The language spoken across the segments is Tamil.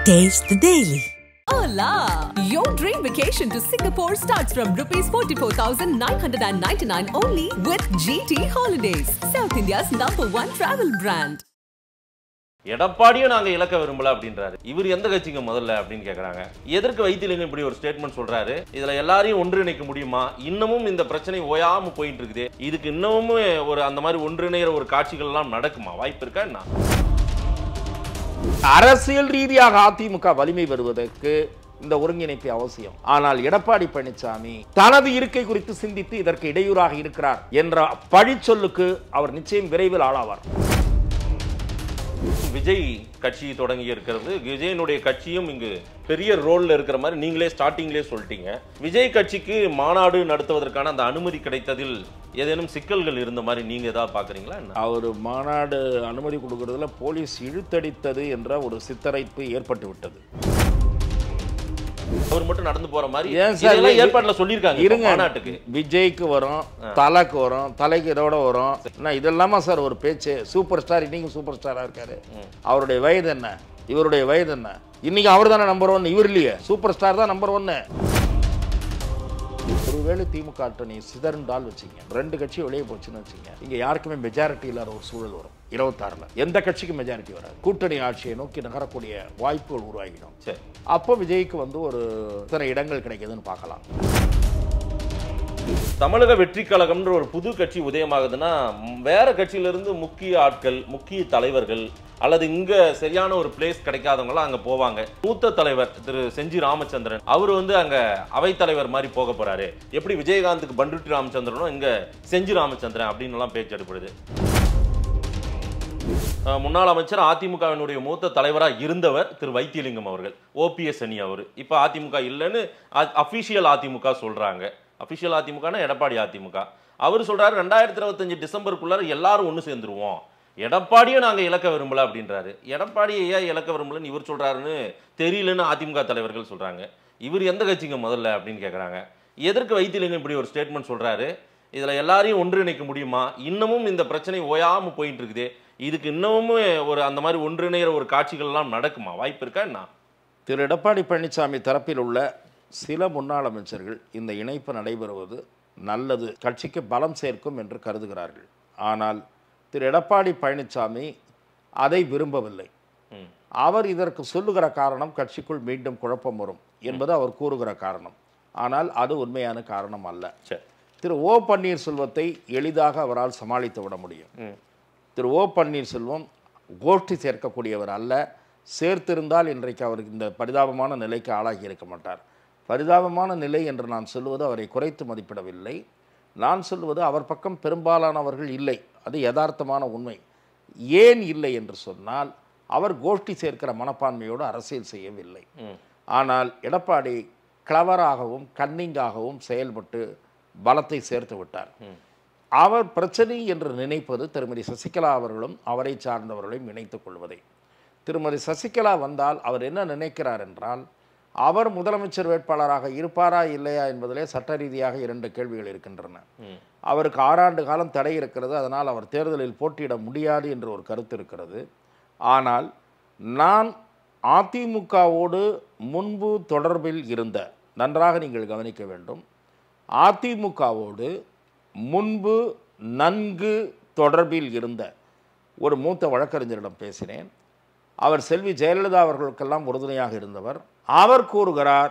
Taste the Daily. Hola! Your dream vacation to Singapore starts from rupees 44,999 only with GT Holidays, South India's number one travel brand. எடப்பாடியும் நாங்க இழக்க விரும்பல அப்படின்றாரு இவர் எந்த கட்சிங்க முதல்ல அப்படின்னு கேக்குறாங்க எதற்கு வைத்திலிங்கம் இப்படி ஒரு ஸ்டேட்மெண்ட் சொல்றாரு இதுல எல்லாரையும் ஒன்றிணைக்க முடியுமா இன்னமும் இந்த பிரச்சனை ஓயாம போயிட்டு இருக்குது இதுக்கு இன்னமும் ஒரு அந்த மாதிரி ஒன்றிணைகிற ஒரு காட்சிகள் எல்லாம் நடக்குமா வாய்ப்பு இருக்கா என்ன அரசியல் ரீதியாக அதிமுக வலிமை பெறுவதற்கு இந்த ஒருங்கிணைப்பு அவசியம் ஆனால் எடப்பாடி பழனிசாமி தனது இருக்கை குறித்து சிந்தித்து இதற்கு இடையூறாக இருக்கிறார் என்ற பழிச்சொல்லுக்கு அவர் நிச்சயம் விரைவில் ஆளாவார் விஜய் கட்சி தொடங்கி இருக்கிறது விஜயனுடைய கட்சியும் இங்கு பெரிய ரோல்ல இருக்கிற மாதிரி நீங்களே ஸ்டார்டிங்லேயே சொல்லிட்டீங்க விஜய் கட்சிக்கு மாநாடு நடத்துவதற்கான அந்த அனுமதி கிடைத்ததில் ஏதேனும் சிக்கல்கள் இருந்த மாதிரி நீங்க ஏதாவது பாக்குறீங்களா என்ன அவர் மாநாடு அனுமதி கொடுக்கறதுல போலீஸ் இழுத்தடித்தது என்ற ஒரு சித்தரைப்பு ஏற்பட்டு விட்டது அவர் மட்டும் நடந்து போற மாதிரி ஏன் சார் இதெல்லாம் இது- ஏற்பாடுல சொல்லியிருக்காங்க இப்ப இருங்க மாநாட்டுக்கு விஜய்க்கு வரும் தலைக்கு வரும் தலைக்கு இதோட வரும் நான் இதெல்லாமா சார் ஒரு பேச்சு சூப்பர் ஸ்டார் இன்னைக்கு சூப்பர் ஸ்டாரா இருக்காரு அவருடைய வயது என்ன இவருடைய வயது என்ன இன்னைக்கு அவர் தானே நம்பர் ஒன் இவர் இல்லையே சூப்பர் ஸ்டார் தான் நம்பர் ஒன்னு ஒருவேளை திமுக கூட்டணி சிதறண்டால் வச்சுங்க ரெண்டு கட்சி வெளியே போச்சுன்னு வச்சுங்க இங்க யாருக்குமே மெஜாரிட்டி இல்லாத ஒரு சூழல் வரும் இருபத்தாறுல எந்த கட்சிக்கும் மெஜாரிட்டி வராது கூட்டணி ஆட்சியை நோக்கி நகரக்கூடிய வாய்ப்புகள் உருவாகிடும் சரி அப்போ விஜய்க்கு வந்து ஒரு இத்தனை இடங்கள் கிடைக்குதுன்னு பார்க்கலாம் தமிழக வெற்றி கழகம்ன்ற ஒரு புது கட்சி உதயமாகுதுன்னா ம், வேற கட்சியில இருந்து முக்கிய ஆட்கள் முக்கிய தலைவர்கள் அல்லது இங்க சரியான ஒரு பிளேஸ் கிடைக்காதவங்களாம் அங்க போவாங்க மூத்த தலைவர் திரு செஞ்சி ராமச்சந்திரன் அவர் வந்து அங்க அவைத்தலைவர் மாதிரி போக போறாரு எப்படி விஜயகாந்துக்கு பண்டுட்டி ராமச்சந்திரனும் இங்க செஞ்சி ராமச்சந்திரன் அப்படின்னு எல்லாம் பேச்சு எடுப்படுது அஹ், முன்னாள் அமைச்சர் அதிமுகவினுடைய மூத்த தலைவராக இருந்தவர் திரு வைத்தியலிங்கம் அவர்கள் ஓபிஎஸ் அணி அவர் இப்போ அதிமுக இல்லைன்னு அஃபிஷியல் அதிமுக சொல்றாங்க அஃபிஷியல் அதிமுகனா எடப்பாடி அதிமுக அவர் சொல்றாரு ரெண்டாயிரத்தி இருபத்தஞ்சு டிசம்பருக்குள்ளார எல்லாரும் ஒன்று சேர்ந்துருவோம் எடப்பாடியும் நாங்க இழக்க விரும்பல அப்படின்றாரு எடப்பாடியை ஏன் இழக்க விரும்பலன்னு இவர் சொல்றாருன்னு தெரியலன்னு அதிமுக தலைவர்கள் சொல்றாங்க இவர் எந்த கட்சிங்க முதல்ல அப்படின்னு கேக்குறாங்க எதற்கு வைத்தியலிங்கம் இப்படி ஒரு ஸ்டேட்மெண்ட் சொல்றாரு இதுல எல்லாரையும் ஒன்றிணைக்க முடியுமா இன்னமும் இந்த பிரச்சனை ஓயாம போயிட்டு இருக்குது இதுக்கு இன்னமும் ஒரு அந்த மாதிரி ஒன்றிணைகிற ஒரு காட்சிகள் எல்லாம் நடக்குமா வாய்ப்பு இருக்கா என்ன திரு எடப்பாடி பழனிசாமி தரப்பில் உள்ள சில முன்னாள் அமைச்சர்கள் இந்த இணைப்பு நடைபெறுவது நல்லது கட்சிக்கு பலம் சேர்க்கும் என்று கருதுகிறார்கள் ஆனால் திரு எடப்பாடி பழனிசாமி அதை விரும்பவில்லை ம். அவர் இதற்கு சொல்லுகிற காரணம் கட்சிக்குள் மீண்டும் குழப்பம் வரும் என்பது அவர் கூறுகிற காரணம் ஆனால் அது உண்மையான காரணம் அல்ல சரி திரு ஓ பன்னீர்செல்வத்தை எளிதாக அவரால் சமாளித்து விட முடியும் ம். திரு ஓ பன்னீர்செல்வம் கோஷ்டி சேர்க்கக்கூடியவர் அல்ல சேர்த்திருந்தால் இன்றைக்கு அவருக்கு இந்த பரிதாபமான நிலைக்கு ஆளாகி இருக்க மாட்டார் பரிதாபமான நிலை என்று நான் சொல்லுவது அவரை குறைத்து மதிப்பிடவில்லை நான் சொல்லுவது அவர் பக்கம் பெரும்பாலானவர்கள் இல்லை அது யதார்த்தமான உண்மை ஏன் இல்லை என்று சொன்னால் அவர் கோஷ்டி சேர்க்கிற மனப்பான்மையோடு அரசியல் செய்யவில்லை ம். ஆனால் எடப்பாடி கிளவராகவும் கன்னிங்காகவும் செயல்பட்டு பலத்தை சேர்த்து விட்டார் அவர் பிரச்சனை என்று நினைப்பது திருமதி சசிகலா அவர்களும் அவரை சார்ந்தவர்களையும் இணைத்துக் கொள்வதை திருமதி சசிகலா வந்தால் அவர் என்ன நினைக்கிறார் என்றால் அவர் முதலமைச்சர் வேட்பாளராக இருப்பாரா இல்லையா என்பதிலே சட்ட ரீதியாக இரண்டு கேள்விகள் இருக்கின்றன ம். அவருக்கு ஆறாண்டு காலம் தடை இருக்கிறது அதனால் அவர் தேர்தலில் போட்டியிட முடியாது என்று ஒரு கருத்து இருக்கிறது ஆனால் நான் அதிமுகவோடு முன்பு தொடர்பில் இருந்த நன்றாக நீங்கள் கவனிக்க வேண்டும் அதிமுகவோடு முன்பு நன்கு தொடர்பில் இருந்த ஒரு மூத்த வழக்கறிஞரிடம் பேசினேன் அவர் செல்வி ஜெயலலிதா அவர்களுக்கெல்லாம் உறுதுணையாக இருந்தவர் அவர் கூறுகிறார்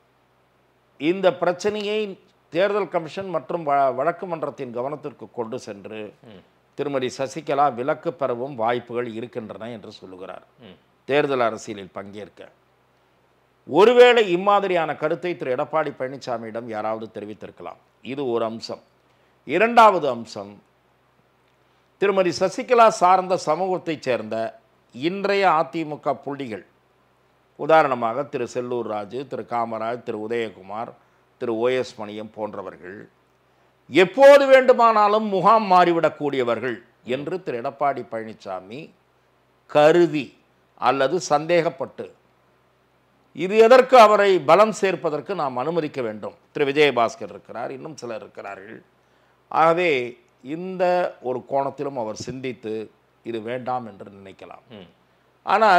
இந்த பிரச்சனையை தேர்தல் கமிஷன் மற்றும் வ- வழக்கு மன்றத்தின் கவனத்திற்கு கொண்டு சென்று திருமதி சசிகலா விலக்கு பெறவும் வாய்ப்புகள் இருக்கின்றன என்று சொல்லுகிறார் தேர்தல் அரசியலில் பங்கேற்க ஒருவேளை இம்மாதிரியான கருத்தை திரு எடப்பாடி பழனிசாமியிடம் யாராவது தெரிவித்திருக்கலாம் இது ஒரு அம்சம் இரண்டாவது அம்சம் திருமதி சசிகலா சார்ந்த சமூகத்தைச் சேர்ந்த இன்றைய அதிமுக புள்ளிகள் உதாரணமாக திரு செல்லூர் ராஜு திரு காமராஜ் திரு உதயகுமார் திரு ஓஎஸ் மணியம் போன்றவர்கள் எப்போது வேண்டுமானாலும் முகாம் மாறிவிடக்கூடியவர்கள் என்று திரு எடப்பாடி பழனிசாமி கருதி அல்லது சந்தேகப்பட்டு இது எதற்கு அவரை பலம் சேர்ப்பதற்கு நாம் அனுமதிக்க வேண்டும் திரு விஜயபாஸ்கர் இருக்கிறார் இன்னும் சிலர் இருக்கிறார்கள் ஆகவே இந்த ஒரு கோணத்திலும் அவர் சிந்தித்து இது வேண்டாம் என்று நினைக்கலாம் ஆனால்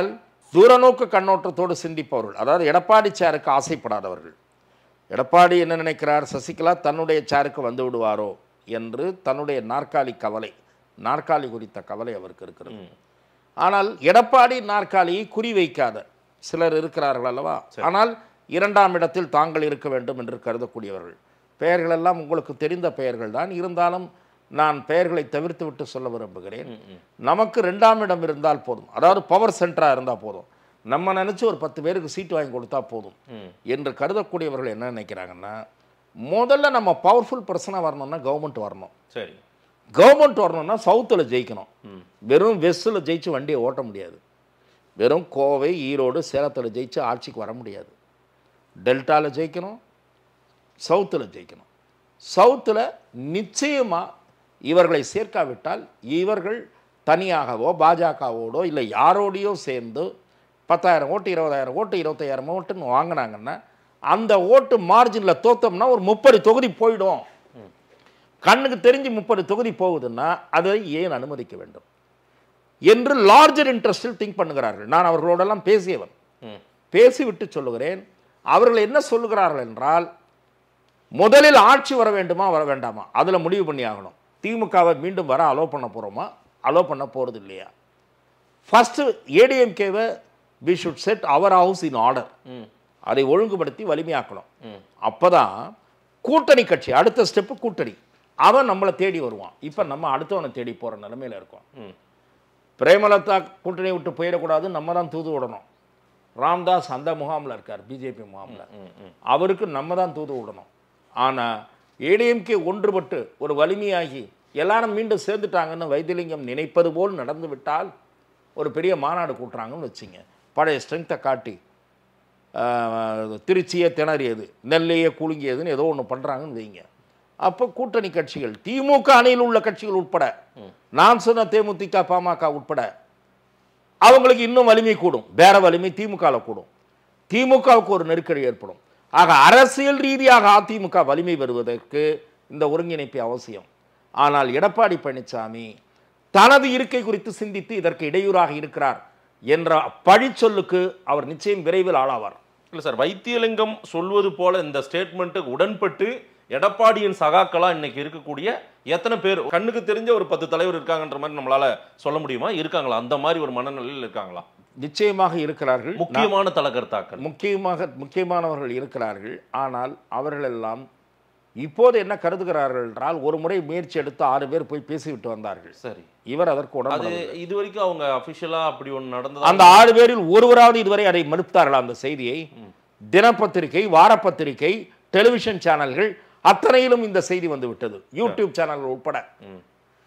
தூரநோக்கு கண்ணோட்டத்தோடு சிந்திப்பவர்கள் அதாவது எடப்பாடி சேருக்கு ஆசைப்படாதவர்கள் எடப்பாடி என்ன நினைக்கிறார் சசிகலா தன்னுடைய சேருக்கு வந்து விடுவாரோ என்று தன்னுடைய நாற்காலி கவலை நாற்காலி குறித்த கவலை அவருக்கு இருக்கிறது ஆனால் எடப்பாடி நாற்காலியை குறிவைக்காத சிலர் இருக்கிறார்கள் அல்லவா ஆனால் இரண்டாம் இடத்தில் தாங்கள் இருக்க வேண்டும் என்று கருதக்கூடியவர்கள் பெயர்கள் எல்லாம் உங்களுக்கு தெரிந்த பெயர்கள் தான் இருந்தாலும் நான் பெயர்களை தவிர்த்து விட்டு சொல்ல விரும்புகிறேன் நமக்கு ரெண்டாம் இடம் இருந்தால் போதும் அதாவது பவர் சென்டராக இருந்தால் போதும் நம்ம நினச்சி ஒரு பத்து பேருக்கு சீட்டு வாங்கி கொடுத்தா போதும் என்று கருதக்கூடியவர்கள் என்ன நினைக்கிறாங்கன்னா முதல்ல நம்ம பவர்ஃபுல் பர்சனாக வரணும்னா கவர்மெண்ட் வரணும் சரி கவர்மெண்ட் வரணும்னா சவுத்தில் ஜெயிக்கணும் வெறும் வெஸ்ட்டில் ஜெயிச்சு வண்டியை ஓட்ட முடியாது வெறும் கோவை ஈரோடு சேலத்தில் ஜெயிச்சு ஆட்சிக்கு வர முடியாது டெல்டாவில் ஜெயிக்கணும் சவுத்தில் ஜெயிக்கணும் சவுத்தில் நிச்சயமாக இவர்களை சேர்க்காவிட்டால் இவர்கள் தனியாகவோ பாஜகவோடோ இல்லை யாரோடையோ சேர்ந்து பத்தாயிரம் ஓட்டு இருபதாயிரம் ஓட்டு இருபத்தையாயிரம் ஓட்டுன்னு வாங்கினாங்கன்னா அந்த ஓட்டு மார்ஜினில் தோத்தோம்னா ஒரு முப்பது தொகுதி போயிடும் கண்ணுக்கு தெரிஞ்சு முப்பது தொகுதி போகுதுன்னா அதை ஏன் அனுமதிக்க வேண்டும் என்று லார்ஜர் இன்ட்ரெஸ்டில் திங்க் பண்ணுகிறார்கள் நான் அவர்களோடெல்லாம் பேசியவன் ம் பேசிவிட்டு சொல்லுகிறேன் அவர்கள் என்ன சொல்லுகிறார்கள் என்றால் முதலில் ஆட்சி வர வேண்டுமா வர வேண்டாமா அதில் முடிவு பண்ணி ஆகணும் திமுகவை மீண்டும் வர அலோ பண்ண போகிறோமா அலோ பண்ண போகிறது இல்லையா ஃபஸ்ட்டு ஏடிஎம்கேவை we should set our house in order hmm அதை ஒழுங்குபடுத்தி வலிமையாக்கணும் ம் அப்போ தான் கூட்டணி கட்சி அடுத்த ஸ்டெப்பு கூட்டணி அவன் நம்மளை தேடி வருவான் இப்போ நம்ம அடுத்தவனை தேடி போகிற நிலமையில இருக்கோம் ம் பிரேமலதா கூட்டணி விட்டு போயிடக்கூடாது நம்ம தான் தூது விடணும் ராம்தாஸ் அந்த முகாமில் இருக்கார் பிஜேபி முகாமில் ம் ம் அவருக்கு நம்ம தான் தூது விடணும் ஆனால் ஏடிஎம்கே ஒன்றுபட்டு ஒரு வலிமையாகி எல்லாரும் மீண்டும் சேர்ந்துட்டாங்கன்னு வைத்திலிங்கம் நினைப்பது போல் நடந்து விட்டால் ஒரு பெரிய மாநாடு கூட்டுறாங்கன்னு வச்சுங்க பழைய ஸ்ட்ரென்த்தை காட்டி ஆஹ், திருச்சியே திணறியது நெல்லையே குலுங்கியதுன்னு ஏதோ ஒன்று பண்ணுறாங்கன்னு வைங்க அப்போ கூட்டணி கட்சிகள் திமுக அணியில் உள்ள கட்சிகள் உட்பட நான் சொன்ன தேமுதிக பாமக உட்பட அவங்களுக்கு இன்னும் வலிமை கூடும் வேற வலிமை திமுகவில் கூடும் திமுகவுக்கு ஒரு நெருக்கடி ஏற்படும் ஆக அரசியல் ரீதியாக அதிமுக வலிமை பெறுவதற்கு இந்த ஒருங்கிணைப்பு அவசியம் ஆனால் எடப்பாடி பழனிசாமி தனது இருக்கை குறித்து சிந்தித்து இதற்கு இடையூறாக இருக்கிறார் என்ற பழிச்சொல்லுக்கு அவர் நிச்சயம் விரைவில் ஆளாவார் இல்லை சார் வைத்தியலிங்கம் சொல்வது போல இந்த ஸ்டேட்மெண்ட்டுக்கு உடன்பட்டு எடப்பாடியின் சகாக்களா இன்னைக்கு இருக்கக்கூடிய எத்தனை பேர் கண்ணுக்கு தெரிஞ்ச ஒரு பத்து தலைவர் இருக்காங்கன்ற மாதிரி நம்மளால சொல்ல முடியுமா இருக்காங்களா அந்த மாதிரி ஒரு மனநிலையில் இருக்காங்களா நிச்சயமாக இருக்கிறார்கள் முக்கியமான தலகர்த்தாக்கள் முக்கியமாக முக்கியமானவர்கள் இருக்கிறார்கள் ஆனால் அவர்களெல்லாம் இப்போது என்ன கருதுகிறார்கள் என்றால் ஒரு முறை முயற்சி எடுத்து ஆறு பேர் போய் பேசிவிட்டு வந்தார்கள் சரி இவர் அதற்கு அது உடம்பு இது வரைக்கும் அவங்க அபிஷியலா அப்படி ஒன்று நடந்தது அந்த ஆறு பேரில் ஒருவராவது இதுவரை அதை மறுத்தார்கள் அந்த செய்தியை தினப்பத்திரிகை வாரப்பத்திரிகை டெலிவிஷன் சேனல்கள் அத்தனையிலும் இந்த செய்தி வந்து விட்டது யூடியூப் சேனல்கள் உட்பட ம்.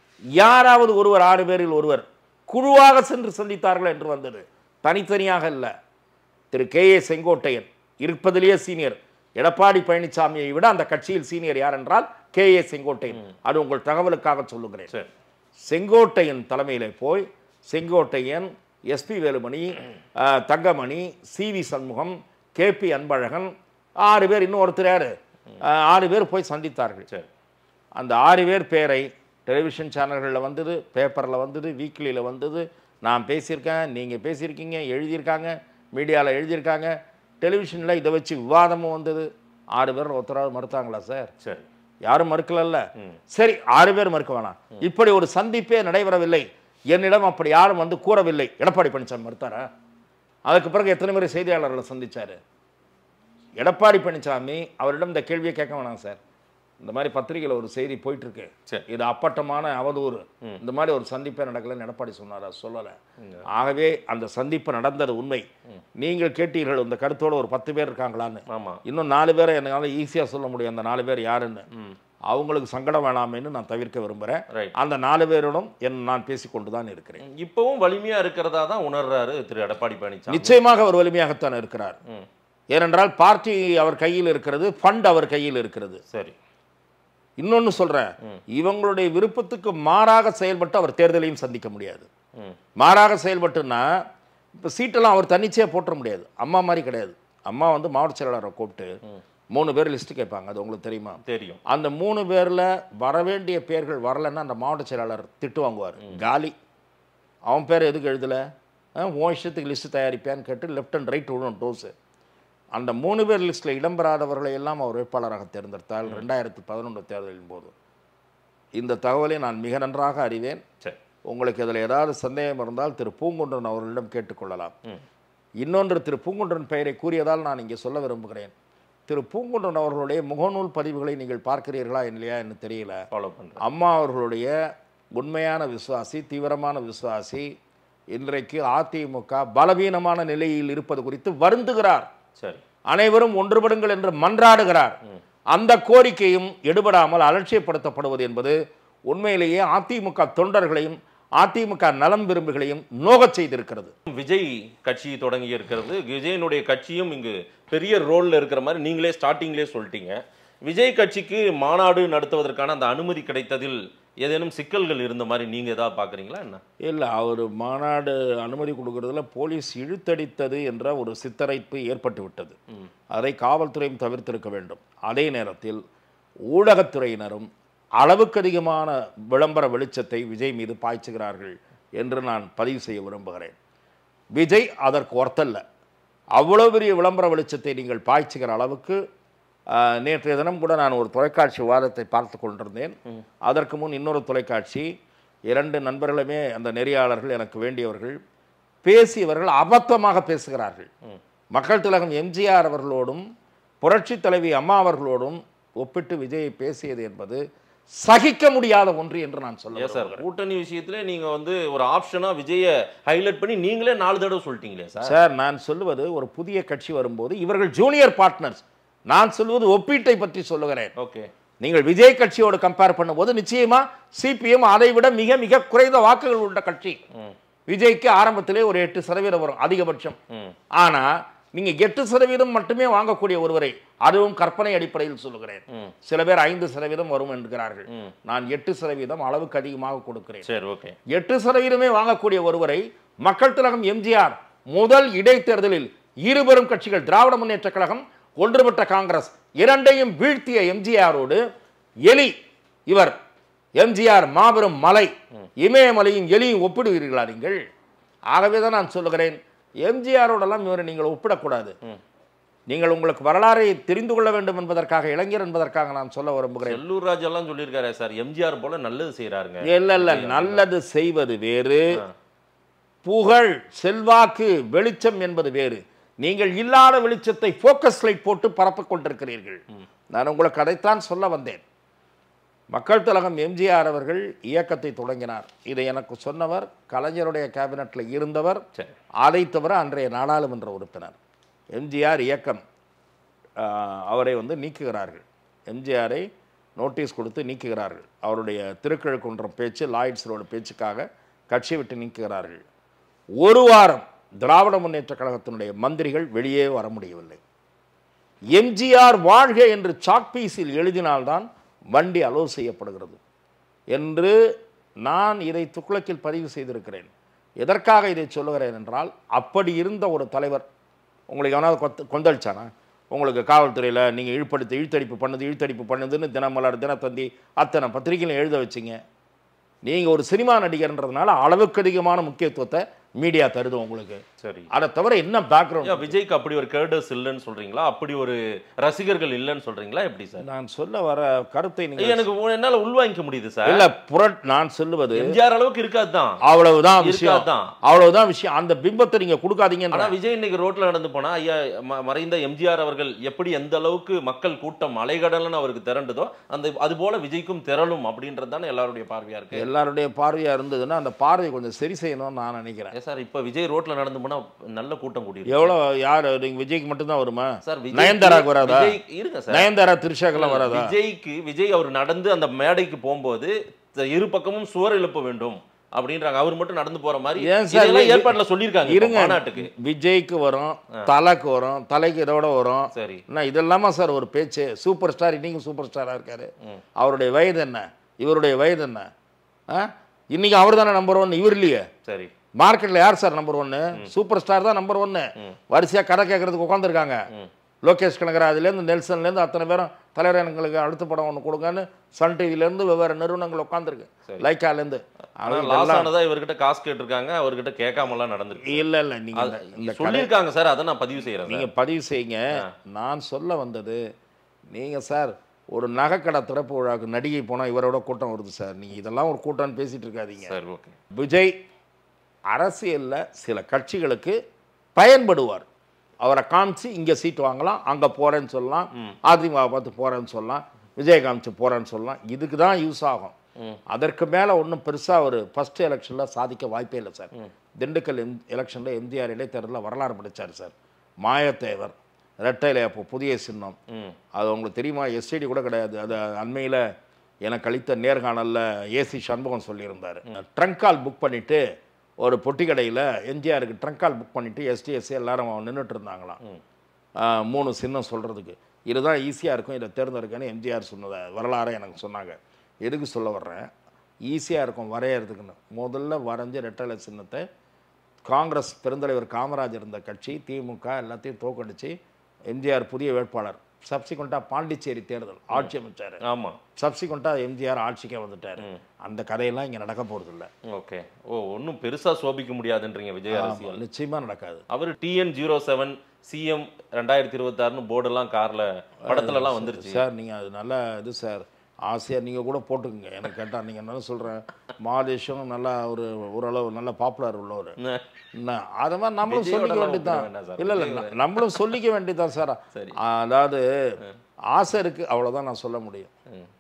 யாராவது ஒருவர் ஆறு பேரில் ஒருவர் குழுவாக சென்று சந்தித்தார்கள் என்று வந்தது தனித்தனியாக இல்லை திரு கே ஏ செங்கோட்டையன் இருப்பதிலேயே சீனியர் எடப்பாடி பழனிசாமியை விட அந்த கட்சியில் சீனியர் யார் என்றால் கே ஏ செங்கோட்டையன் அது உங்கள் தகவலுக்காக சொல்லுகிறேன் சரி செங்கோட்டையன் தலைமையில் போய் செங்கோட்டையன் எஸ்பி வேலுமணி அஹ், Thangamani C V Shanmugam K P Anbazhagan ஆறு பேர் இன்னும் ஒருத்தர் யாரு அஹ், ஆறு பேர் போய் சந்தித்தார்கள் சரி அந்த ஆறு பேர் பேரை டெலிவிஷன் சேனல்களில் வந்தது பேப்பரில் வந்தது வீக்லியில் வந்தது நான் பேசியிருக்கேன் நீங்கள் பேசியிருக்கீங்க எழுதியிருக்காங்க மீடியாவில் எழுதியிருக்காங்க டெலிவிஷனில் இதை வச்சு விவாதமும் வந்தது ஆறு பேர் ஒருத்தராவது மறுத்தாங்களா சார் சரி யாரும் மறுக்கலல்ல சரி ஆறு பேர் மறுக்க வேணாம் இப்படி ஒரு சந்திப்பே நடைபெறவில்லை என்னிடம் அப்படி யாரும் வந்து கூறவில்லை எடப்பாடி பழனிசாமி மறுத்தாரா அதுக்கு பிறகு எத்தனை பேர் செய்தியாளர்களை சந்திச்சாரு எடப்பாடி பழனிசாமி அவரிடம் இந்த கேள்வியை கேட்க வேணாம் சார் இந்த மாதிரி பத்திரிகையில் ஒரு செய்தி போயிட்டு இருக்கு சரி. இது அப்பட்டமான அவதூறு இந்த மாதிரி ஒரு சந்திப்பே நடக்கலைன்னு எடப்பாடி சொன்னாரா சொல்லலை ஆகவே அந்த சந்திப்பு நடந்தது உண்மை நீங்கள் கேட்டீர்கள் இந்த கருத்தோட ஒரு பத்து பேர் இருக்காங்களான்னு ஆமா இன்னும் நாலு பேரை என்னால் ஈஸியாக சொல்ல முடியும் அந்த நாலு பேர் யாருன்னு அவங்களுக்கு சங்கடம் வேணாமேன்னு நான் தவிர்க்க விரும்புகிறேன் ரைட் அந்த நாலு பேரிடம் என் நான் பேசிக்கொண்டு தான் இருக்கிறேன் இப்பவும் வலிமையா இருக்கிறதா தான் உணர்றாரு திரு எடப்பாடி பழனிசாமி நிச்சயமாக அவர் வலிமையாகத்தான் இருக்கிறார் ம். ஏனென்றால் பார்ட்டி அவர் கையில் இருக்கிறது ஃபண்ட் அவர் கையில் இருக்கிறது சரி இன்னொன்று சொல்கிறேன் இவங்களுடைய விருப்பத்துக்கு மாறாக செயல்பட்டு அவர் தேர்தலையும் சந்திக்க முடியாது ம் மாறாக செயல்பட்டுன்னா இப்போ சீட்டெல்லாம் அவர் தன்னிச்சையாக போட்டுற முடியாது அம்மா மாதிரி கிடையாது அம்மா வந்து மாவட்ட செயலாளரை கூப்பிட்டு மூணு பேர் லிஸ்ட்டு கேட்பாங்க அது உங்களுக்கு தெரியுமா தெரியும் அந்த மூணு பேரில் வரவேண்டிய பேர்கள் வரலைன்னா அந்த மாவட்ட செயலாளர் திட்டு வாங்குவார் காலி அவன் பேர் எதுக்கு எழுதலை உன் இஷ்டத்துக்கு லிஸ்ட்டு தயாரிப்பேன்னு கேட்டு லெஃப்ட் அண்ட் ரைட் விடணும் டோஸு அந்த மூணு பேர் லிஸ்ட்டில் இடம்பெறாதவர்களை எல்லாம் அவர் வேட்பாளராக தேர்ந்தெடுத்தால் ரெண்டாயிரத்தி பதினொன்று தேர்தலின் போது இந்த தகவலை நான் மிக நன்றாக அறிவேன் சரி உங்களுக்கு இதில் ஏதாவது சந்தேகம் இருந்தால் திரு பூங்குன்றன் அவர்களிடம் கேட்டுக்கொள்ளலாம் ம். இன்னொன்று திரு பூங்குன்றன் பெயரை கூறியதால் நான் இங்கே சொல்ல விரும்புகிறேன் திரு பூங்குன்றன் அவர்களுடைய முகநூல் பதிவுகளை நீங்கள் பார்க்கிறீர்களா இல்லையா என்று தெரியல ஃபாலோ பண்ணுறேன் அம்மா அவர்களுடைய உண்மையான விசுவாசி தீவிரமான விசுவாசி இன்றைக்கு அதிமுக பலவீனமான நிலையில் இருப்பது குறித்து வருந்துகிறார் சரி அனைவரும் ஒன்றுபடுங்கள் என்று மன்றாடுகிறார் அந்த கோரிக்கையும் எடுபடாமல் அலட்சியப்படுத்தப்படுவது என்பது உண்மையிலேயே அதிமுக தொண்டர்களையும் அதிமுக நலம் விரும்புகளையும் நோகச் செய்திருக்கிறது விஜய் கட்சி தொடங்கி இருக்கிறது விஜயனுடைய கட்சியும் இங்கு பெரிய ரோல்ல இருக்கிற மாதிரி நீங்களே ஸ்டார்டிங்லேயே சொல்லிட்டீங்க விஜய் கட்சிக்கு மாநாடு நடத்துவதற்கான அந்த அனுமதி கிடைத்ததில் ஏதேனும் சிக்கல்கள் இருந்த மாதிரி நீங்க ஏதாவது பாக்குறீங்களா என்ன இல்லை அவர் மாநாடு அனுமதி கொடுக்கறதுல போலீஸ் இழுத்தடித்தது என்ற ஒரு சித்தரைப்பு ஏற்பட்டு விட்டது அதை காவல்துறையும் தவிர்த்திருக்க வேண்டும் அதே நேரத்தில் ஊடகத்துறையினரும் அளவுக்கு அதிகமான விளம்பர வெளிச்சத்தை விஜய் மீது பாய்ச்சுகிறார்கள் என்று நான் பதிவு செய்ய விரும்புகிறேன் விஜய் அதற்கு ஒர்த்தல்ல அவ்வளோ பெரிய விளம்பர வெளிச்சத்தை நீங்கள் பாய்ச்சுகிற அளவுக்கு ஆஹ், நேற்றைய தினம் கூட நான் ஒரு தொலைக்காட்சி விவாதத்தை பார்த்து கொண்டிருந்தேன் அதற்கு முன் இன்னொரு தொலைக்காட்சி இரண்டு நண்பர்களுமே அந்த நெறியாளர்கள் எனக்கு வேண்டியவர்கள் பேசியவர்கள் அபத்தமாக பேசுகிறார்கள் மக்கள் திலகம் எம்ஜிஆர் அவர்களோடும் புரட்சி தலைவி அம்மா அவர்களோடும் ஒப்பிட்டு விஜயை பேசியது என்பது சகிக்க முடியாத ஒன்று என்று நான் சொல்ல ஏன் சார் விரும்புகிறேன். கூட்டணி விஷயத்துல நீங்க வந்து ஒரு ஆப்ஷனா விஜய ஹைலைட் பண்ணி நீங்களே நாலு தடவை சொல்லிட்டீங்களே சார் சார் நான் சொல்லுவது ஒரு புதிய கட்சி வரும்போது இவர்கள் ஜூனியர் பார்ட்னர்ஸ் நான் சொல்வது ஒப்பீட்டை பற்றி சொல்லுகிறேன் ஓகே நீங்கள் விஜய் கட்சியோடு கம்பேர் பண்ணும்போது நிச்சயமா சிபிஎம் அதை விட மிக மிக குறைந்த வாக்குகள் உள்ள கட்சி விஜய்க்கு ஆரம்பத்திலே ஒரு எட்டு சதவீதம் வரும் அதிகபட்சம் ம் ஆனா நீங்க எட்டு சதவீதம் மட்டுமே வாங்கக்கூடிய ஒருவரை அதுவும் கற்பனை அடிப்படையில் சொல்லுகிறேன் ம். சில பேர் ஐந்து சதவீதம் வரும் என்கிறார்கள் ம். நான் எட்டு சதவீதம் அளவுக்கு அதிகமாக கொடுக்கிறேன் சரி ஓகே எட்டு சதவீதமே வாங்கக்கூடிய ஒருவரை மக்கள் திலகம் எம்ஜிஆர் முதல் இடைத்தேர்தலில் இருபெரும் கட்சிகள் திராவிட முன்னேற்ற கழகம் ஒன்றுபட்ட காங்கிரஸ் இரண்டையும் வீழ்த்திய எம்ஜிஆரோடு எலி இவர் எம்ஜிஆர் மாபெரும் மலை இமயமலையும் எலியும் ஒப்பிடுவீர்களா நீங்கள் ஆகவே தான் நான் சொல்லுகிறேன் எம்ஜிஆரோடெல்லாம் இவரை நீங்கள் ஒப்பிடக்கூடாது நீங்கள் உங்களுக்கு வரலாறை தெரிந்து கொள்ள வேண்டும் என்பதற்காக இளைஞர் என்பதற்காக நான் சொல்ல விரும்புகிறேன் செல்லூர் ராஜ் எல்லாம் சொல்லியிருக்காரு சார் எம்ஜிஆர் போல நல்லது செய்யறாருங்க இல்ல இல்ல நல்லது செய்வது வேறு புகழ் செல்வாக்கு வெளிச்சம் என்பது வேறு நீங்கள் இல்லாத வெளிச்சத்தை ஃபோக்கஸ் லைட் போட்டு பரப்பிக் கொண்டிருக்கிறீர்கள் நான் உங்களுக்கு அதைத்தான் சொல்ல வந்தேன் மக்கள் திலகம் எம்ஜிஆர் அவர்கள் இயக்கத்தை தொடங்கினார் இதை எனக்கு சொன்னவர் கலைஞருடைய கேபினட்டில் இருந்தவர் சரி அதை தவிர அன்றைய நாடாளுமன்ற உறுப்பினர் எம்ஜிஆர் இயக்கம் ஆஹ், அவரை வந்து நீக்குகிறார்கள் எம்ஜிஆரை நோட்டீஸ் கொடுத்து நீக்குகிறார்கள் அவருடைய திருக்கிழக்குன்றம் பேச்சு லாய்ட்ஸரோட பேச்சுக்காக கட்சியை விட்டு நீக்குகிறார்கள் ஒரு வாரம் திராவிட முன்னேற்ற கழகத்தினுடைய மந்திரிகள் வெளியே வர முடியவில்லை எம்ஜிஆர் வாழ்க என்று சாக்பீஸில் எழுதினால்தான் வண்டி அலோ செய்யப்படுகிறது என்று நான் இதை துக்ளக்கில் பதிவு செய்திருக்கிறேன் எதற்காக இதை சொல்லுகிறேன் என்றால் அப்படி இருந்த ஒரு தலைவர் உங்களுக்கு எவனாவது கொத்த கொந்தளிச்சானா உங்களுக்கு காவல்துறையில் நீங்கள் இழுப்படுத்தி இழுத்தடிப்பு பண்ணுது இழுத்தடிப்பு பண்ணுதுன்னு தினமலர் தினத்தந்தி அத்தனை பத்திரிகையிலும் எழுத வச்சிங்க நீங்கள் ஒரு சினிமா நடிகர்ன்றதுனால அளவுக்கு அதிகமான முக்கியத்துவத்தை மீடியா தருது உங்களுக்கு சரி அதை தவிர என்ன பேக்ரவுண்ட் ஐயா, விஜய்க்கு அப்படி ஒரு கேர்டஸ் இல்லைன்னு சொல்றீங்களா அப்படி ஒரு ரசிகர்கள் இல்லைன்னு சொல்றீங்களா எப்படி சார் நான் சொல்ல வர கருத்தை ஐயா, நீங்கள் எனக்கு உ- என்னால உள்வாங்கிக்க முடியுது சார் இல்ல புரட் நான் சொல்லுவது எம்ஜிஆர் அளவுக்கு இருக்காது தான் அவ்வளவுதான் விஷயம் இருக்காதான். அவ்வளவுதான் விஷயம் அந்த பிம்பத்தை நீங்க கொடுக்காதீங்க ஆனா விஜய் இன்னைக்கு ரோட்ல நடந்து போனா ஐயா ம- மறைந்த எம்ஜிஆர் அவர்கள் எப்படி எந்த அளவுக்கு மக்கள் கூட்டம் அலைகடல்னு அவருக்கு திரண்டுதோ அந்த அது போல விஜய்க்கும் திரளும் அப்படின்றது தானே எல்லாருடைய பார்வையா இருக்கு எல்லாருடைய பார்வையா இருந்ததுன்னா அந்த பார்வையை கொஞ்சம் சரி செய்யணும்னு நான் நினைக்கிறேன் ஏன் சார் இப்ப விஜய் ரோட்ல நடந்து போனா நல்ல கூட்டம் கூடி எவ்வளவு யார் நீங்க விஜய்க்கு மட்டும்தான் வருமா சார் விஜய் நயன்தாராக்கு வராதா விஜய் இருங்க சார் நயன்தாரா திருஷாக்கெல்லாம் வராதா விஜய்க்கு விஜய் அவர் நடந்து அந்த மேடைக்கு போகும்போது த- இரு பக்கமும் சுவர் எழுப்ப வேண்டும் அப்படின்றாங்க அவர் மட்டும் நடந்து போற மாதிரி ஏன் சார் இதெல்லாம் வி- ஏற்பாடுல சொல்லியிருக்காங்க இப்ப இருங்க மாநாட்டுக்கு விஜய்க்கு வரும் தலைக்கு வரும் தலைக்கு இதோட வரும் சரி என்ன இதெல்லாமா சார் ஒரு பேச்சு சூப்பர் ஸ்டார் இன்னைக்கு சூப்பர் ஸ்டாரா இருக்காரு அவருடைய வயது என்ன இவருடைய வயது என்ன ஆ? இன்னைக்கு அவர் தானே நம்பர் ஒன் இவர் இல்லையே சரி மார்க்கெட்ல யார் சார் நம்பர் ஒன்னு சூப்பர் ஸ்டார் தான் நம்பர் ஒன்னு வரிசையா கடை கேட்கறதுக்கு உட்காந்துருக்காங்க லோகேஷ் கனகராஜ்லேருந்து நெல்சன்லேருந்து அத்தனை பேரும் தலைவர் எங்களுக்கு அடுத்த படம் ஒன்று கொடுங்கன்னு சன் டிவிலேருந்து வெவ்வேறு நிறுவனங்கள் உட்காந்துருக்கு லைக்காலேருந்து ஆனா லாஸ் ஆனதா இவர்கிட்ட காசு கேட்டிருக்காங்க அவர்கிட்ட கேட்காமலாம் நடந்திருக்கு இல்லை இல்லை நீங்கள் இந்த- இந்த கடை சொல்லியிருக்காங்க சார் அதை நான் பதிவு செய்யறேன் சார். நீங்கள் பதிவு செய்யுங்க நான் சொல்ல வந்தது நீங்கள் சார் ஒரு நகைக்கடை திறப்பு விழாவுக்கு நடிகை போனால் இவரோட கூட்டம் வருது சார் நீங்கள் இதெல்லாம் ஒரு கூட்டம்னு பேசிகிட்டு இருக்காதீங்க சரி ஓகே விஜய் அரசியலில் சில கட்சிகளுக்கு பயன்படுவார் அவரை காமிச்சு இங்கே சீட் வாங்கலாம் அங்கே போகிறேன்னு சொல்லலாம் அதிமுக பார்த்து போகிறேன்னு சொல்லலாம் விஜய் காமிச்சு போகிறேன்னு சொல்லலாம் இதுக்கு தான் யூஸ் ஆகும் அதற்கு மேலே ஒன்றும் பெருசாக ஒரு ஃபஸ்ட் எலெக்ஷனில் சாதிக்க வாய்ப்பே இல்லை சார் திண்டுக்கல் எம் எலெக்ஷனில் எம்ஜிஆர் இடைத்தேர்தலில் வரலாறு படித்தார் சார் மாயத்தேவர் ரெட்டையில அப்போ புதிய சின்னம் ம் அது உங்களுக்கு தெரியுமா எஸ்டிடி கூட கிடையாது அது அண்மையில் எனக்கு அளித்த நேர்காணலில் ஏசி சண்முகம் சொல்லியிருந்தார் ட்ரங்க் கால் புக் பண்ணிவிட்டு ஒரு பொட்டி கடையில் எம்ஜிஆருக்கு ட்ரங்க் கால் புக் பண்ணிவிட்டு எஸ்டிஎஸ்சி எல்லாரும் நின்றுட்டு இருந்தாங்களாம் ஆ, மூணு சின்னம் சொல்கிறதுக்கு இதுதான் ஈஸியாக இருக்கும் இதை தேர்ந்தெடுக்கன்னு எம்ஜிஆர் சொன்னதை வரலாறு எனக்கு சொன்னாங்க எதுக்கு சொல்ல வர்றேன் ஈஸியாக இருக்கும் வரையறதுக்குன்னு முதல்ல வரைஞ்ச ரெட்டலை சின்னத்தை காங்கிரஸ் பெருந்தலைவர் காமராஜர் இருந்த கட்சி திமுக எல்லாத்தையும் தோக்கடிச்சு எம்ஜிஆர் புதிய வேட்பாளர் சப்சிக்வெண்ட்டாக பாண்டிச்சேரி தேர்தல் ஆட்சி அமைச்சார் ஆமா சப்சிக்வெண்ட்டாக எம்ஜிஆர் ஆட்சிக்கே வந்துட்டார் அந்த கதையெல்லாம் இங்கே நடக்க போகிறது இல்லை ஓகே ஓ ஒன்றும் பெருசா சோபிக்க முடியாதுன்றீங்க விஜய் அரசியல் நிச்சயமாக நடக்காது அவர் டிஎன் ஜீரோ செவன் சிஎம் ரெண்டாயிரத்தி இருபத்தாறுன்னு போர்டெல்லாம் கார்ல படத்துல எல்லாம் வந்துருச்சு சார் நீங்கள் அது நல்ல இது சார் ஆசையாக நீங்கள் கூட போட்டுக்குங்க எனக்கு கேட்டால் நீங்கள் என்ன சொல்கிறேன் மாதேஷும் நல்லா ஒரு ஓரளவு நல்ல பாப்புலர் உள்ளவர் என்ன அது மாதிரி நம்மளும் விஜயோட சொல்லிக்க எல்லாம் வேண்டியதுதான் ஒப்பிட வேண்டாம் சார். இல்லை இல்லை நம்மளும் சொல்லிக்க வேண்டியதுதான் சார் சரி. அதாவது ஆசை இருக்குது அவ்வளோதான் நான் சொல்ல முடியும்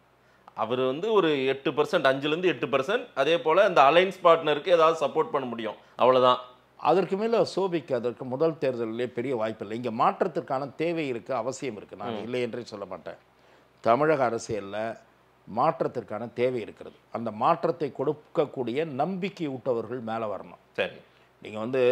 அவர் வந்து ஒரு எட்டு பர்சன்ட் அஞ்சுலேருந்து எட்டு பர்சன்ட் அதே போல் இந்த அலைன்ஸ் பார்ட்னருக்கு ஏதாவது சப்போர்ட் பண்ண முடியும் அவ்வளவுதான் அதற்கு மேலே சோபிக்கு அதற்கு முதல் தேர்தலிலே பெரிய வாய்ப்பு இல்லை இங்கே மாற்றத்திற்கான தேவை இருக்குது அவசியம் இருக்குது நான் இல்லை என்றே சொல்ல மாட்டேன் தமிழக அரசியலில் மாற்றத்திற்கான தேவை இருக்கிறது அந்த மாற்றத்தை கொடுக்கக்கூடிய நம்பிக்கையூட்டவர்கள் மேலே வரணும் சரி நீங்கள் வந்து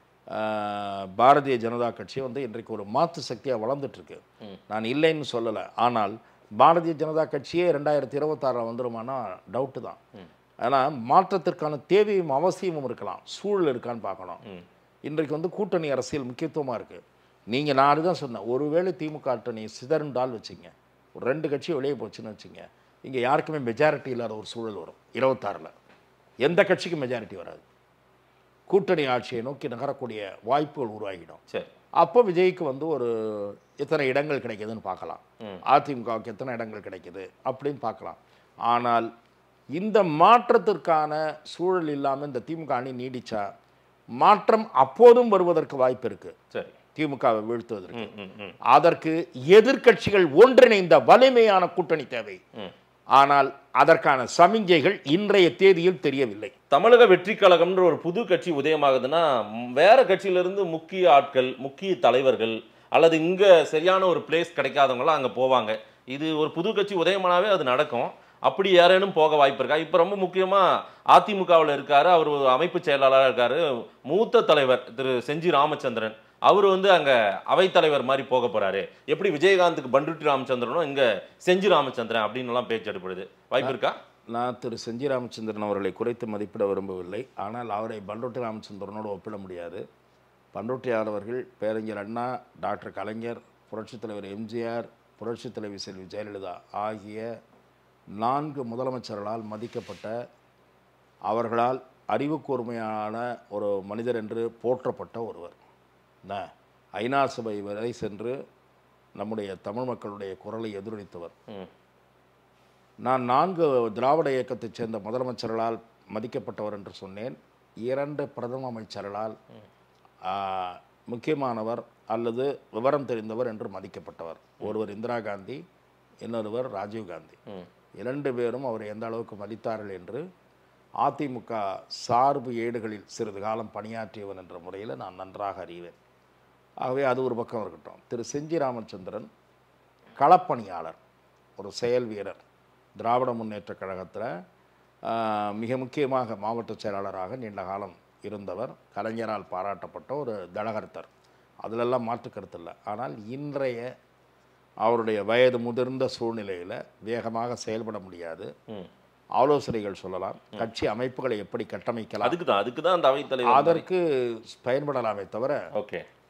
ஆஹ், பாரதிய ஜனதா கட்சி வந்து இன்றைக்கு ஒரு மாற்று சக்தியாக வளர்ந்துட்டுருக்கு நான் இல்லைன்னு சொல்லலை ஆனால் பாரதிய ஜனதா கட்சியே ரெண்டாயிரத்தி இருபத்தாறில் வந்துருமானா டவுட்டு தான் ஆனால் மாற்றத்திற்கான தேவையும் அவசியமும் இருக்கலாம் சூழல் இருக்கான்னு பார்க்கணும் இன்றைக்கு வந்து கூட்டணி அரசியல் முக்கியத்துவமாக இருக்குது நீங்கள் நான் அதுதான் சொன்னேன் ஒருவேளை திமுக கூட்டணி சிதறுண்டால் வச்சுங்க ஒரு ரெண்டு கட்சி வெளியே போச்சுன்னு வச்சுங்க இங்கே யாருக்குமே மெஜாரிட்டி இல்லாத ஒரு சூழல் வரும் இருபத்தாறில் எந்த கட்சிக்கும் மெஜாரிட்டி வராது கூட்டணி ஆட்சியை நோக்கி நகரக்கூடிய வாய்ப்புகள் உருவாகிடும் சரி அப்போ விஜய்க்கு வந்து ஒரு எத்தனை இடங்கள் கிடைக்குதுன்னு பார்க்கலாம் அதிமுகவுக்கு எத்தனை இடங்கள் கிடைக்குது அப்படின்னு பார்க்கலாம் ஆனால் இந்த மாற்றத்திற்கான சூழல் இல்லாமல் இந்த திமுக அணி நீடிச்சா மாற்றம் அப்போதும் வருவதற்கு வாய்ப்பு இருக்கு சரி திமுகவை வீழ்த்துவதற்கு ம் ம் ம் அதற்கு எதிர்க்கட்சிகள் ஒன்றிணைந்த வலிமையான கூட்டணி தேவை ம். ஆனால் அதற்கான சமிஞ்சைகள் இன்றைய தேதியில் தெரியவில்லை தமிழக வெற்றி கழகம்ன்ற ஒரு புது கட்சி உதயமாகுதுன்னா ம், வேற கட்சியில இருந்து முக்கிய ஆட்கள் முக்கிய தலைவர்கள் அல்லது இங்க சரியான ஒரு பிளேஸ் கிடைக்காதவங்களாம் அங்க போவாங்க இது ஒரு புது கட்சி உதயமானாவே அது நடக்கும் அப்படி யாரேனும் போக வாய்ப்பு இருக்கா இப்போ ரொம்ப முக்கியமா அதிமுகவில் இருக்காரு அவர் ஒரு அமைப்பு செயலாளராக இருக்காரு மூத்த தலைவர் திரு செஞ்சி ராமச்சந்திரன் அவர் வந்து அங்க அவைத்தலைவர் மாதிரி போக போறாரு எப்படி விஜயகாந்துக்கு பண்டுட்டி ராமச்சந்திரனும் இங்க செஞ்சி ராமச்சந்திரன் அப்படின்னு எல்லாம் பேச்சு எடுப்படுது வாய்ப்பு இருக்கா நான் திரு செஞ்சி ராமச்சந்திரன் அவர்களை குறைத்து மதிப்பிட விரும்பவில்லை ஆனால் அவரை பண்டோட்டி ராமச்சந்திரனோடு ஒப்பிட முடியாது பண்டோட்டியார் அவர்கள் பேரறிஞர் அண்ணா டாக்டர் கலைஞர் புரட்சித் தலைவர் எம்ஜிஆர் புரட்சித் தலைவி செல்வி ஜெயலலிதா ஆகிய நான்கு முதலமைச்சர்களால் மதிக்கப்பட்ட அவர்களால் அறிவு கூர்மையான ஒரு மனிதர் என்று போற்றப்பட்ட ஒருவர் என்ன ஐநா சபை வரை சென்று நம்முடைய தமிழ் மக்களுடைய குரலை எதிரொலித்தவர் ம் நான் நான்கு திராவிட இயக்கத்தைச் சேர்ந்த முதலமைச்சர்களால் மதிக்கப்பட்டவர் என்று சொன்னேன் இரண்டு பிரதம அமைச்சர்களால் ஆ, முக்கியமானவர் அல்லது விவரம் தெரிந்தவர் என்று மதிக்கப்பட்டவர் ஒருவர் இந்திரா காந்தி இன்னொருவர் ராஜீவ் காந்தி ம் இரண்டு பேரும் அவரை எந்த அளவுக்கு மதித்தார்கள் என்று அதிமுக சார்பு ஏடுகளில் சிறிது காலம் பணியாற்றியவன் என்ற முறையில் நான் நன்றாக அறிவேன் ஆகவே அது ஒரு பக்கம் இருக்கட்டும் திரு செஞ்சி ராமச்சந்திரன் களப்பணியாளர் ஒரு செயல் வீரர் திராவிட முன்னேற்றக் கழகத்தில் ஆஹ், மிக முக்கியமாக மாவட்ட செயலாளராக நீண்ட காலம் இருந்தவர் கலைஞரால் பாராட்டப்பட்ட ஒரு தடகர்த்தர் அதிலெல்லாம் மாற்று கருத்து இல்லை ஆனால் இன்றைய அவருடைய வயது முதிர்ந்த சூழ்நிலையில் வேகமாக செயல்பட முடியாது ம் ஆலோசனைகள் சொல்லலாம் கட்சி அமைப்புகளை எப்படி கட்டமைக்கலாம் அதுக்கு தான் அதுக்கு தான் அந்த அவைத்தலைவர் அதற்கு பயன்படலாமே தவிர ஓகே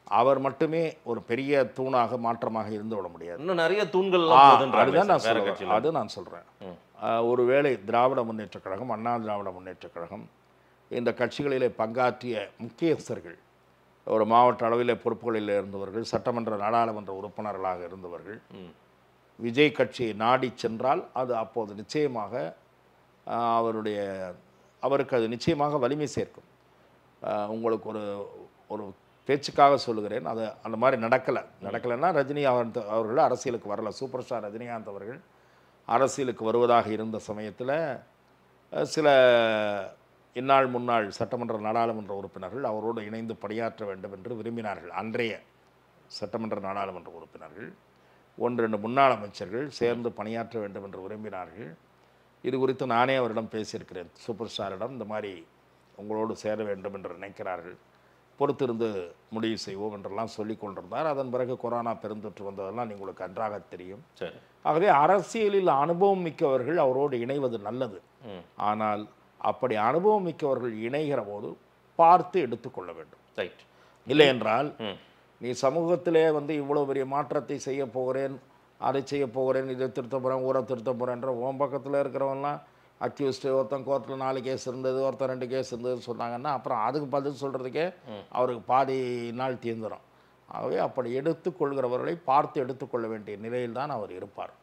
அவர் மட்டுமே ஒரு பெரிய தூணாக மாற்றமாக இருந்து விட முடியாது இன்னும் நிறைய தூண்கள் ஆ, போகுதுன்றாங்களே அதுதான் நான் சார், வேற சொல்றேன் கட்சியில அது நான் சொல்கிறேன் ஒருவேளை திராவிட முன்னேற்றக் கழகம் அண்ணா திராவிட முன்னேற்றக் கழகம் இந்த கட்சிகளிலே பங்காற்றிய முக்கியஸ்தர்கள் ஒரு மாவட்ட அளவிலே பொறுப்புகளில் இருந்தவர்கள் சட்டமன்ற நாடாளுமன்ற உறுப்பினர்களாக இருந்தவர்கள் ம். விஜய் கட்சியை நாடி சென்றால் அது அப்போது நிச்சயமாக ஆ, அவருடைய அவருக்கு அது நிச்சயமாக வலிமை சேர்க்கும் ஆ, உங்களுக்கு ஒரு ஒரு பேச்சுக்காக சொல்லுகிறேன் அது அந்த மாதிரி நடக்கலை நடக்கலைன்னா ரஜினி அவர் அவர்கள் அரசியலுக்கு வரல சூப்பர் ஸ்டார் ரஜினிகாந்த் அவர்கள் அரசியலுக்கு வருவதாக இருந்த சமயத்தில் சில இந்நாள் முன்னாள் சட்டமன்ற நாடாளுமன்ற உறுப்பினர்கள் அவரோடு இணைந்து பணியாற்ற வேண்டும் என்று விரும்பினார்கள் அன்றைய சட்டமன்ற நாடாளுமன்ற உறுப்பினர்கள் ஒன்று ரெண்டு முன்னாள் அமைச்சர்கள் சேர்ந்து பணியாற்ற வேண்டும் என்று விரும்பினார்கள் இது குறித்து நானே அவரிடம் பேசியிருக்கிறேன் சூப்பர் ஸ்டாரிடம் இந்த மாதிரி உங்களோடு சேர வேண்டும் என்று நினைக்கிறார்கள் பொறுத்திருந்து முடிவு செய்வோம் என்றெல்லாம் சொல்லிக் கொண்டிருந்தார் அதன் பிறகு கொரோனா பெருந்தொற்று வந்ததெல்லாம் உங்களுக்கு நன்றாக தெரியும் சரி ஆகவே அரசியலில் அனுபவம் மிக்கவர்கள் அவரோடு இணைவது நல்லது ம் ஆனால் அப்படி அனுபவம் மிக்கவர்கள் இணைகிற போது பார்த்து எடுத்துக்கொள்ள வேண்டும் ரைட் இல்லை என்றால் ம் நீ சமூகத்திலே வந்து இவ்வளோ பெரிய மாற்றத்தை செய்ய போகிறேன் அதை செய்ய போகிறேன் இதை திருத்த போகிறேன் ஊரை திருத்த போகிறேன்ற உன் பக்கத்தில் இருக்கிறவன்லாம் அக்யூஸ்டு ஒருத்தன் கோர்ட்டில் நாலு கேஸ் இருந்தது ஒருத்தன் ரெண்டு கேஸ் இருந்ததுன்னு சொன்னாங்கன்னா அப்புறம் அதுக்கு பதில் சொல்கிறதுக்கே அவருக்கு பாதி நாள் தீர்ந்துடும் ஆகவே அப்படி எடுத்துக்கொள்கிறவர்களை பார்த்து எடுத்துக்கொள்ள வேண்டிய நிலையில் தான் அவர் இருப்பார்